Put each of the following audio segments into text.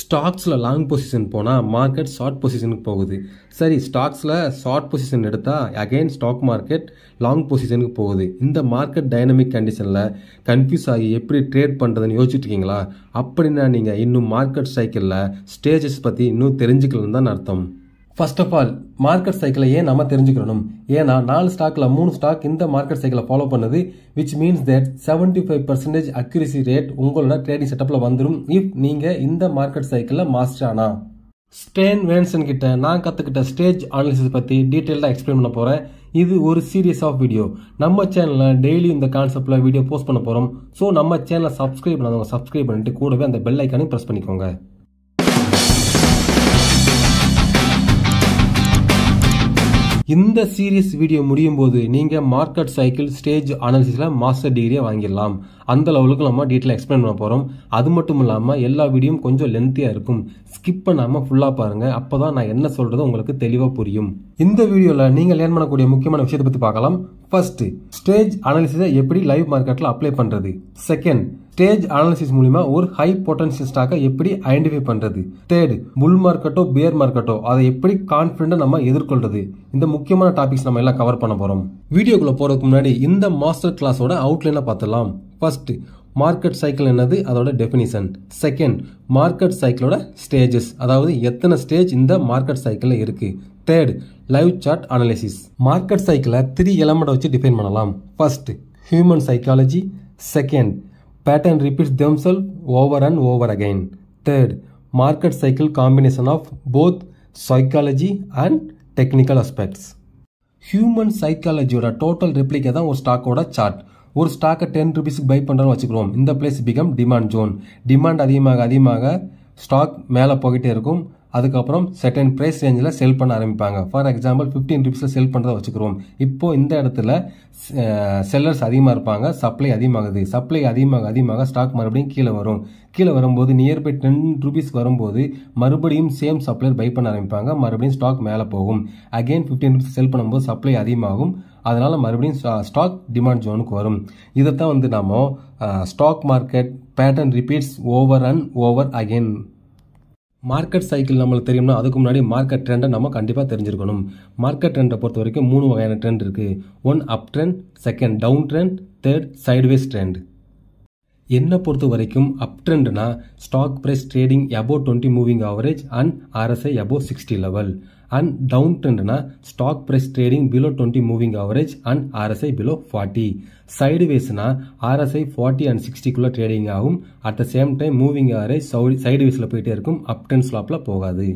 ஸ்டாக்ஸில் long position போனால் market short பொசிஷனுக்கு போகுது சரி ஸ்டாக்ஸில் ஷார்ட் பொசிஷன் எடுத்தால் அகைன் ஸ்டாக் மார்க்கெட் லாங் பொசிஷனுக்கு போகுது இந்த மார்க்கெட் டைனமிக் கண்டிஷனில் கன்ஃபியூஸ் ஆகி எப்படி ட்ரேட் பண்ணுறதுன்னு யோசிச்சுட்டு இருக்கீங்களா அப்படின்னா நீங்கள் இன்னும் மார்க்கெட் சைக்கிளில் ஸ்டேஜஸ் பற்றி இன்னும் தெரிஞ்சுக்கலன்னு தான் அர்த்தம் ஃபர்ஸ்ட் ஆஃப் ஆல் மார்க்கெட் சைக்கிளை ஏன் நம்ம தெரிஞ்சுக்கணும் ஏன்னா நாலு ஸ்டாக்ல மூணு ஸ்டாக் இந்த மார்க்கெட் சைக்கிளை ஃபாலோ பண்ணுது which means that seventy five percentage accuracy rate உங்களோட ட்ரேடிங் செட்டப்ல வந்துடும் இஃப் நீங்க இந்த மார்க்கெட் சைக்கிளில் மாஸ்டர் ஆனா ஸ்டேன் வேன்சன் கிட்ட நான் கத்துக்கிட்ட ஸ்டேஜ் அனாலிசிஸ் பத்தி டீட்டெயிலாக எக்ஸ்பிளைன் பண்ண போறேன் இது ஒரு சீரியஸ் ஆஃப் வீடியோ நம்ம சேனலில் டெய்லி இந்த கான்செப்ட்ல வீடியோ போஸ்ட் பண்ண போறோம் ஸோ நம்ம சேனலை சப்ஸ்கிரைப் பண்ணாதவங்க சப்ஸ்கிரைப் பண்ணிட்டு கூடவே அந்த பெல் ஐக்கானையும் ப்ரெஸ் பண்ணிக்கோங்க இந்த சீரியஸ் வீடியோ முடியும் போது நீங்க மார்க்கெட் சைக்கிள் ஸ்டேஜ் அனாலிசிஸ்ல மாஸ்டர் டிகிரியை வாங்கிடலாம் அந்த லெவலுக்கு நம்ம டீட்டெயில் எக்ஸ்பிளைன் பண்ண போறோம் அது மட்டும் இல்லாம எல்லா வீடியோவும் கொஞ்சம் லென்த்தியா இருக்கும் ஸ்கிப் பண்ணாம ஃபுல்லா பாருங்க அப்பதான் நான் என்ன சொல்றது உங்களுக்கு தெளிவா புரியும் இந்த வீடியோல நீங்க லேர்ன் பண்ணக்கூடிய முக்கியமான விஷயத்தை பத்தி பார்க்கலாம் ஃபர்ஸ்ட் ஸ்டேஜ் அனாலிசிஸை எப்படி லைவ் மார்க்கெட்ல அப்ளை பண்றது செகண்ட் ஸ்டேஜ் அனாலிசிஸ் மூலியமா ஒரு ஹை பொட்டன்ஷியல் ஸ்டாக்கை எப்படி ஐடென்டிஃபை பண்றது தேர்ட் புல் மார்க்கெட்டோ பியர் மார்க்கெட்டோ அதை எப்படி கான்பிடண்டா நம்ம எதிர்கொள்றது இந்த முக்கியமான டாபிக்ஸ் நம்ம எல்லாம் கவர் பண்ண போறோம் வீடியோக்குள்ள போறதுக்கு முன்னாடி இந்த மாஸ்டர் கிளாஸோட அவுட்லைனை பார்த்துலாம் ஃபர்ஸ்ட் மார்க்கெட் சைக்கிள் என்னது அதோட டெஃபினிஷன் செகண்ட் மார்க்கெட் சைக்கிளோட ஸ்டேஜஸ் அதாவது எத்தனை ஸ்டேஜ் இந்த மார்க்கெட் சைக்கிளில் இருக்கு third live chart analysis market சைக்கிளை த்ரீ எலமெண்ட் வச்சு டிஃபைன் பண்ணலாம் first human psychology second pattern repeats themselves over and over again. Third, market cycle combination of both psychology and technical aspects. Human சைக்காலஜியோட total replica தான் ஒரு ஸ்டாக்கோட chart ஒரு ஸ்டாக்கை ten ருபீஸ்க்கு பை பண்ணுறோம்னு வச்சுக்கிறோம் இந்த place become demand zone demand அதிகமாக அதிகமாக ஸ்டாக் மேலே போய்கிட்டே இருக்கும் அதுக்கப்புறம் செகண்ட் ப்ரைஸ் ரேஞ்சில் செல் பண்ண ஆரம்பிப்பாங்க ஃபார் எக்ஸாம்பிள் ஃபிஃப்டீன் ருபீஸில் செல் பண்ணுறத வச்சுக்கிறோம் இப்போ இந்த இடத்துல செல்லர்ஸ் அதிகமாக இருப்பாங்க சப்ளை அதிகமாகுது சப்ளை அதிகமாக அதிகமாக ஸ்டாக் மறுபடியும் கீழே வரும் கீழே வரும்போது நியர்பை டென் ருபீஸ் வரும்போது மறுபடியும் சேம் சப்ளையர் பை பண்ண ஆரம்பிப்பாங்க மறுபடியும் ஸ்டாக் மேலே போகும் அகைன் ஃபிஃப்டீன் ருபீஸ் செல் பண்ணும்போது சப்ளை அதிகமாகும் அதனால மறுபடியும் ஸ்டாக் டிமாண்ட் ஜோனுக்கு வரும் இதைத்தான் வந்து நாம stock market pattern repeats over and over again market cycle நம்மளுக்கு தெரியும்னா அதுக்கு முன்னாடி மார்க்கெட் ட்ரெண்டை நம்ம கண்டிப்பாக தெரிஞ்சிருக்கணும் மார்க்கெட் ட்ரெண்டை பொறுத்த வரைக்கும் மூணு வகையான ட்ரெண்ட் இருக்குது one up trend second down trend third sideways trend என்னை பொறுத்த வரைக்கும் அப் ட்ரெண்ட்னா stock price trading above twenty moving average and RSI above sixty level and down ட்ரெண்ட்னா stock price trading below twenty moving average and RSI below forty side வேஸ்னா RSI forty and சிக்ஸ்டிக்குள்ள trading ஆகும் at the same time moving average side வேஸில் போயிட்டே இருக்கும் அப் trend ஸ்லாப்பில் போகாது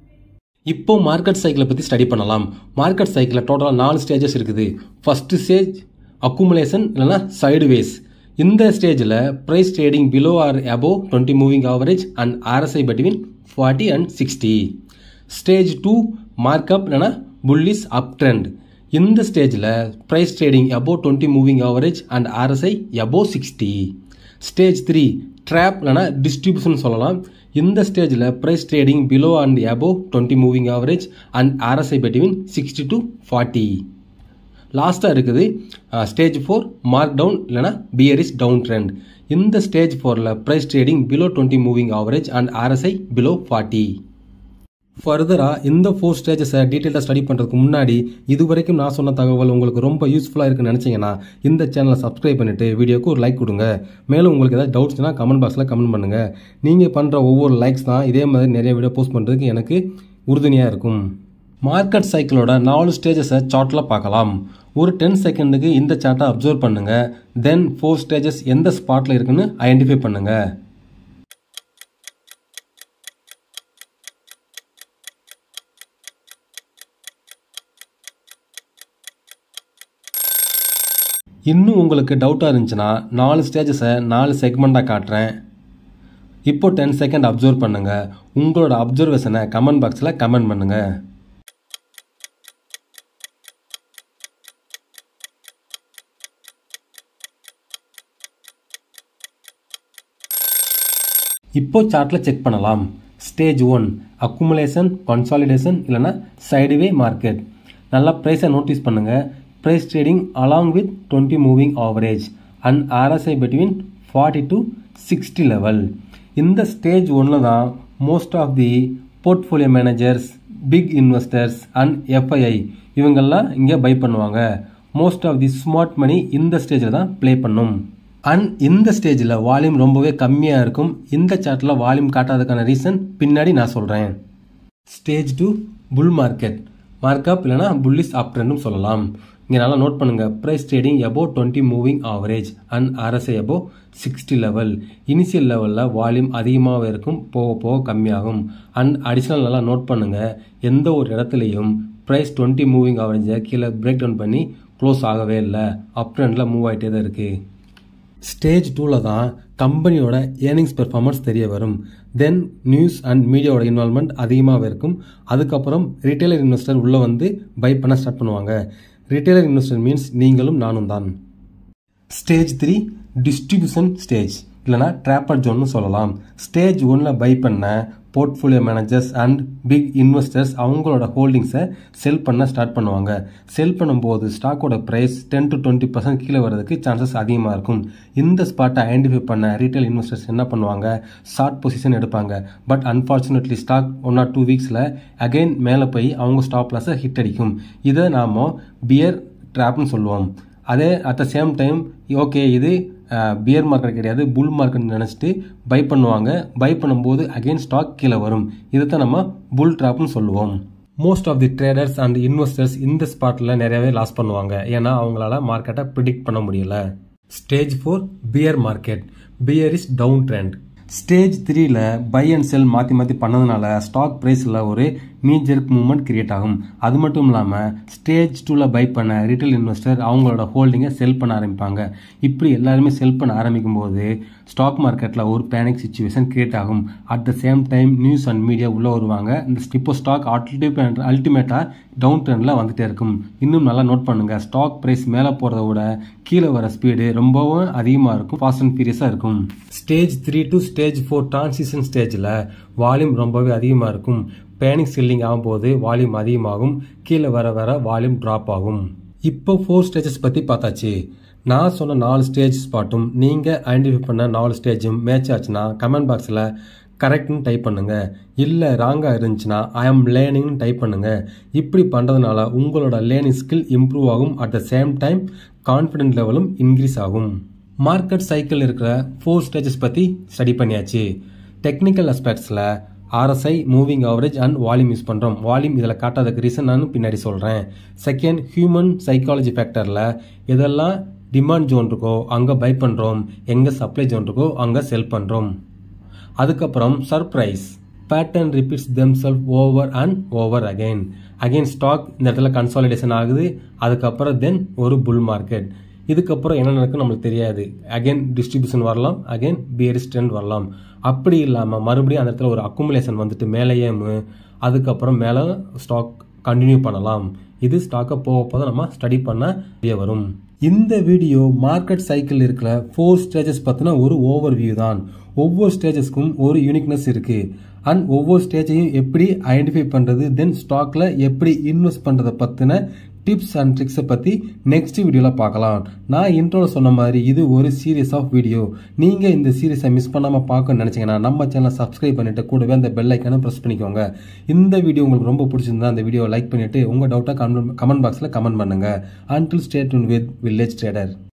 இப்போ market சைக்கிளை பற்றி ஸ்டடி பண்ணலாம் மார்க்கெட் சைக்கிளில் டோட்டலாக நாலு ஸ்டேஜஸ் இருக்குது ஃபர்ஸ்ட் ஸ்டேஜ் அக்குமுலேஷன் இல்லைனா சைடு வேஸ் இந்த ஸ்டேஜில் price trading below or above twenty moving average and RSI between forty and sixty stage two markup இல்லைனா புல்லிஸ் அப் ட்ரெண்ட் இந்த ஸ்டேஜில் price trading above twenty moving average and RSI above sixty stage three drop இல்லைனா distribution சொல்லலாம் இந்த ஸ்டேஜில் price trading below and above twenty moving average and RSI between sixty to forty லாஸ்ட்டாக இருக்குது stage four mark down இல்லைனா bearish down trend இந்த stage ஃபோரில் price trading below twenty moving average and RSI below forty ஃபர்தராக இந்த four ஸ்டேஜஸை டீட்டெயிலாக study பண்ணுறதுக்கு முன்னாடி இது வரைக்கும் நான் சொன்ன தகவல் உங்களுக்கு ரொம்ப யூஸ்ஃபுல்லாக இருக்குன்னு நினச்சிங்கன்னா இந்த சேனலை சப்ஸ்கிரைப் பண்ணிவிட்டு வீடியோக்கு ஒரு லைக் கொடுங்க மேலும் உங்களுக்கு ஏதாவது டவுட்ஸ்னால் கமெண்ட் பாக்ஸில் கமெண்ட் பண்ணுங்கள் நீங்கள் பண்ணுற ஒவ்வொரு லைக்ஸ் தான் இதே மாதிரி நிறைய வீடியோ போஸ்ட் பண்ணுறதுக்கு எனக்கு உறுதுணையாக இருக்கும் மார்க்கெட் சைக்கிளோட நாலு ஸ்டேஜஸை சார்ட்டில் பார்க்கலாம் ஒரு டென் செகண்டுக்கு இந்த சார்ட்டை அப்சர்வ் பண்ணுங்கள் தென் ஃபோர் ஸ்டேஜஸ் எந்த ஸ்பாட்டில் இருக்குன்னு ஐடென்டிஃபை பண்ணுங்கள் இன்னும் உங்களுக்கு டவுட்டாக இருந்துச்சுன்னா நாலு ஸ்டேஜஸை நாலு செக்மெண்ட்டாக காட்டுறேன் இப்போ டென் செகண்ட் அப்சர்வ் பண்ணுங்கள் உங்களோட அப்சர்வேஷனை கமெண்ட் பாக்ஸில் கமெண்ட் பண்ணுங்கள் இப்போ சார்ட்டில் செக் பண்ணலாம் ஸ்டேஜ் ஒன் அக்குமுலேஷன் கன்சாலிடேஷன் இல்லைனா சைடுவே மார்க்கெட் நல்லா ப்ரைஸை நோட்டீஸ் பண்ணுங்கள் price trading along with twenty moving average and RSI between forty to sixty level இந்த ஸ்டேஜ் ஒன்றில் தான் most of the portfolio managers big investors and FII இவங்கெல்லாம் இங்கே பை பண்ணுவாங்க most of the smart money இந்த ஸ்டேஜில் தான் ப்ளே பண்ணும் அண்ட் இந்த ஸ்டேஜில் வால்யூம் ரொம்பவே கம்மியாக இருக்கும் இந்த சார்ட்டில் வால்யூம் காட்டாததுக்கான ரீசன் பின்னாடி நான் சொல்கிறேன் stage two bull market markup இல்லைனா புல்லிஸ் ஆப்ட்ரெண்டும் சொல்லலாம் இங்கே நல்லா நோட் பண்ணுங்கள் price trading above twenty moving average and RSI above sixty level initial லெவலில் வால்யூம் அதிகமாக இருக்கும் போக போக கம்மியாகும் அண்ட் அடிஷ்னல் நல்லா நோட் பண்ணுங்கள் எந்த ஒரு இடத்துலையும் ப்ரைஸ் டுவெண்ட்டி மூவிங் ஆவரேஜை கீழே பிரேக் டவுன் பண்ணி க்ளோஸ் ஆகவே இல்லை அப் ட்ரெண்டில் மூவ் ஆகிட்டே தான் இருக்குது ஸ்டேஜ் டூவில் தான் கம்பெனியோட ஏர்னிங்ஸ் பெர்ஃபார்மன்ஸ் தெரிய வரும் தென் நியூஸ் அண்ட் மீடியாவோட இன்வால்மெண்ட் அதிகமாக இருக்கும் அதுக்கப்புறம் ரிட்டைலர் இன்வெஸ்டர் உள்ளே வந்து பை பண்ண ஸ்டார்ட் பண்ணுவாங்க ரிட்டைலர் இன்வெஸ்டர் மீன்ஸ் நீங்களும் நானும் தான் ஸ்டேஜ் த்ரீ டிஸ்ட்ரிபியூஷன் ஸ்டேஜ் இல்லைனா ட்ராப்பர் ஜோன்னு சொல்லலாம் ஸ்டேஜ் ஒன்னில் பை பண்ண portfolio managers and big investors அவங்களோட ஹோல்டிங்ஸை செல் பண்ண ஸ்டார்ட் பண்ணுவாங்க செல் பண்ணும்போது ஸ்டாக்கோட price ten to twenty percent கீழே வரதுக்கு சான்சஸ் அதிகமாக இருக்கும் இந்த ஸ்பாட்டை ஐடென்டிஃபை பண்ண ரீட்டைல் இன்வெஸ்டர்ஸ் என்ன பண்ணுவாங்க ஷார்ட் பொசிஷன் எடுப்பாங்க but unfortunately stock one or two வீக்ஸில் அகைன் மேலே போய் அவங்க ஸ்டாப் லாஸை ஹிட் அடிக்கும் இதை நாம் பியர் ட்ராப்னு சொல்லுவோம் அதே at the same time okay இது பியர் மார்க்கெட் கிடையாது புல் மார்க்கெட் நினச்சிட்டு பை பண்ணுவாங்க பை பண்ணும்போது அகைன் ஸ்டாக் கீழே வரும் இதைத்தான் நம்ம புல் ட்ராப்னு சொல்லுவோம் most of the traders and investors இந்த ஸ்பாட்டில் நிறையவே லாஸ் பண்ணுவாங்க ஏன்னா அவங்களால மார்க்கெட்டை ப்ரிடிக்ட் பண்ண முடியல stage four bear market bear is down trend stage த்ரீல பை அண்ட் செல் மாற்றி மாற்றி பண்ணதுனால ஸ்டாக் ப்ரைஸில் ஒரு நீ ஜெர்க் மூவ்மெண்ட் கிரியேட் ஆகும் அது மட்டும் இல்லாமல் ஸ்டேஜ் டூவில் பை பண்ண ரீட்டைல் இன்வெஸ்டர் அவங்களோட ஹோல்டிங்கை செல் பண்ண ஆரம்பிப்பாங்க இப்படி எல்லாருமே செல் பண்ண ஆரம்பிக்கும் போது ஸ்டாக் மார்க்கெட்டில் ஒரு பேனிக் சுச்சுவேஷன் கிரியேட் ஆகும் at the same time news and media உள்ளே வருவாங்க இந்த இப்போ ஸ்டாக் அல்டிமேட் அல்டிமேட்டாக டவுன் ட்ரெண்டில் வந்துட்டே இருக்கும் இன்னும் நல்லா நோட் பண்ணுங்கள் ஸ்டாக் ப்ரைஸ் மேலே போகிறத விட கீழே வர ஸ்பீடு ரொம்பவும் அதிகமாக இருக்கும் ஃபாஸ்ட் அண்ட் ஃபீரியஸாக இருக்கும் stage three to stage four transition ஸ்டேஜில் வால்யூம் ரொம்பவே அதிகமாக இருக்கும் பேனிக் செல்லிங் ஆகும்போது வால்யூம் அதிகமாகும் கீழே வர வர வால்யூம் ட்ராப் ஆகும் இப்போ ஃபோர் ஸ்டேஜஸ் பற்றி பார்த்தாச்சு நான் சொன்ன நாலு ஸ்டேஜ் ஸ்பாட்டும் நீங்கள் ஐடென்டிஃபை பண்ண நாலு ஸ்டேஜும் மேட்ச் ஆச்சுன்னா கமெண்ட் பாக்ஸில் கரெக்ட்னு டைப் பண்ணுங்க இல்லை ராங்காக இருந்துச்சுன்னா ஐ ஆம் லேர்னிங்னு டைப் பண்ணுங்க இப்படி பண்ணுறதுனால உங்களோட லேர்னிங் ஸ்கில் இம்ப்ரூவ் ஆகும் at the same time confident லெவலும் இன்க்ரீஸ் ஆகும் மார்க்கெட் சைக்கிள் இருக்கிற ஃபோர் ஸ்டேஜஸ் பற்றி ஸ்டடி பண்ணியாச்சு டெக்னிக்கல் அஸ்பெக்ட்ஸில் RSI moving average and volume use பண்ணுறோம் வால்யூம் இதில் காட்டாததுக்கு ரீசன் நான் பின்னாடி சொல்கிறேன் செகண்ட் ஹியூமன் சைக்காலஜி ஃபேக்டரில் இதெல்லாம் டிமாண்ட் ஜோன் இருக்கோ அங்கே பை பண்ணுறோம் எங்கே சப்ளை ஜோன் இருக்கோ அங்கே செல் பண்ணுறோம் அதுக்கப்புறம் surprise pattern repeats them self over and over again again stock இந்த இடத்துல கன்சாலிடேஷன் ஆகுது அதுக்கப்புறம் தென் ஒரு புல் மார்க்கெட் இதுக்கப்புறம் என்ன நடக்கும் நம்மளுக்கு தெரியாது அகைன் டிஸ்ட்ரிபியூஷன் வரலாம் அகைன் பியரிஸ் ட்ரெண்ட் வரலாம் அப்படி இல்லாமல் மறுபடியும் அந்த இடத்துல ஒரு அக்குமுலேஷன் வந்துட்டு மேலேயே அதுக்கப்புறம் மேலே ஸ்டாக் கண்டினியூ பண்ணலாம் இது ஸ்டாக்கை போக போக நம்ம ஸ்டடி பண்ண தெரிய வரும் இந்த வீடியோ மார்க்கெட் சைக்கிள் இருக்கிற ஃபோர் ஸ்டேஜஸ் பற்றின ஒரு ஓவர் வியூ தான் ஒவ்வொரு ஸ்டேஜஸ்க்கும் ஒரு யூனிக்னஸ் இருக்கு அண்ட் ஒவ்வொரு ஸ்டேஜையும் எப்படி ஐடென்டிஃபை பண்ணுறது தென் ஸ்டாக்ல எப்படி இன்வெஸ்ட் பண்ணுறதை பற்றின டிப்ஸ் அண்ட் ட்ரிக்ஸை பற்றி நெக்ஸ்ட் வீடியோவில் பார்க்கலாம் நான் இன்ட்ரோவில் சொன்ன மாதிரி இது ஒரு சீரியஸ் ஆஃப் வீடியோ நீங்கள் இந்த சீரியஸை மிஸ் பண்ணாமல் பார்க்கணும்னு நினச்சிங்கன்னா நம்ம சேனலை சப்ஸ்கிரைப் பண்ணிட்டு கூடவே அந்த பெல் ஐக்கானை ப்ரெஸ் பண்ணிக்கோங்க இந்த வீடியோ உங்களுக்கு ரொம்ப பிடிச்சிருந்தா அந்த வீடியோவை லைக் பண்ணிவிட்டு உங்கள் டவுட்டாக கமெண்ட் பாக்ஸில் கமெண்ட் பண்ணுங்கள் until stayed with village trader